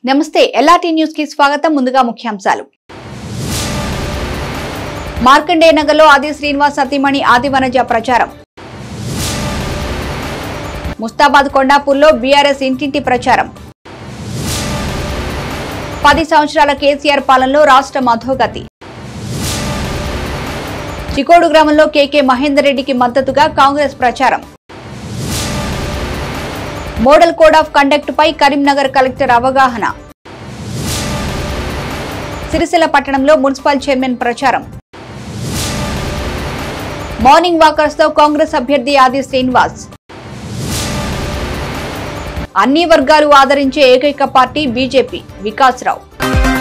నమస్తే LRT news కి స్వాగతం ముందుగా ముఖ్యాంశాలు మార్కండే నగర్లో ఆది శ్రీనివాస్ సతీమణి ఆదివనజ ప్రచారం ముస్తాబాద్ కొండాపూర్లో బీఆర్ఎస్ ఇంటింటి ప్రచారం పది సంవత్సరాల కేసీఆర్ పాలనలో రాష్ట్రం అధోగతి చికోడు గ్రామంలో కేకే మహేందర్ రెడ్డికి మద్దతుగా కాంగ్రెస్ ప్రచారం మోడల్ కోడ్ ఆఫ్ కండక్ట్ పై కరీంనగర్ కలెక్టర్ అవగాహన సిరిసిల్ల పట్టణంలో మున్సిపల్ చైర్మన్ ప్రచారం మార్నింగ్ వాకర్స్ తో కాంగ్రెస్ అభ్యర్థి ఆది శ్రీనివాస్ అన్ని వర్గాలు ఆదరించే ఏకైక పార్టీ బీజేపీ వికాస్ రావు